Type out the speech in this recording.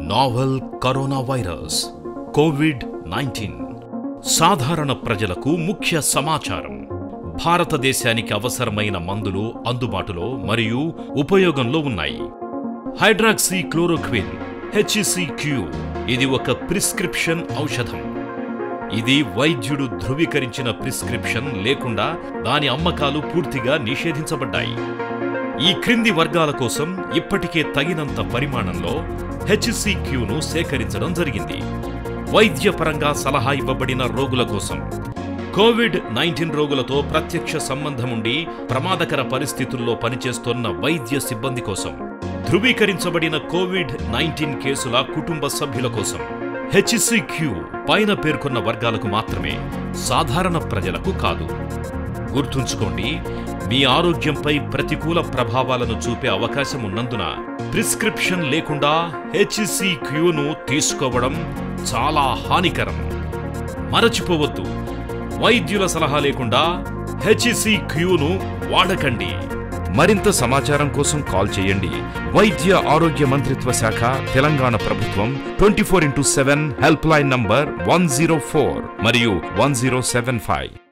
novel corona virus COVID nineteen సాధారణ ప్రజలకు ముఖ్య సమాచారం భారతదేశానికి అవసరమైన మందులు అందుబాటులో మరియు ఉపయోగంలో ఉన్నాయి హైడ్రాక్సీ క్లోరోక్విన్ హెచ్సిక్యూ ఇది ఒక ప్రిస్క్రిప్షన్ ఔషధం ఇది వైద్యుడు ధృవీకరించిన ప్రిస్క్రిప్షన్ లేకుండా దాని అమ్మకాలు పూర్తిగా నిషేధించబడ్డాయి ఈ క్రింది వర్గాల కోసం ఇప్పటికే తగినంత పరిమాణంలో హెచ్సిక్యూను సేకరించడం జరిగింది వైద్యపరంగా సలహా ఇవ్వబడిన రోగుల కోసం కోవిడ్ నైన్టీన్ రోగులతో ప్రత్యక్ష సంబంధం ఉండి ప్రమాదకర పరిస్థితుల్లో పనిచేస్తున్న వైద్య సిబ్బంది కోసం ధృవీకరించబడిన కోవిడ్ నైన్టీన్ కేసుల కుటుంబ సభ్యుల కోసం హెచ్సిక్యూ పైన పేర్కొన్న వర్గాలకు మాత్రమే సాధారణ ప్రజలకు కాదు గుర్తుంచుకోండి మీ ఆరోగ్యంపై ప్రతికూల ప్రభావాలను చూపే అవకాశం ఉన్నందున ప్రిస్క్రిప్షన్ లేకుండా హెచ్సిక్యూను తీసుకోవడం చాలా హానికరం మరచిపోవద్దు వైద్యుల సలహా లేకుండా హెచ్సిక్యూను వాడకండి మరింత సమాచారం కోసం కాల్ చేయండి వైద్య ఆరోగ్య మంత్రిత్వ శాఖ తెలంగాణ ప్రభుత్వం twenty four into seven help line number one zero four మరియు వన్ జీరో సెవెన్ ఫైవ్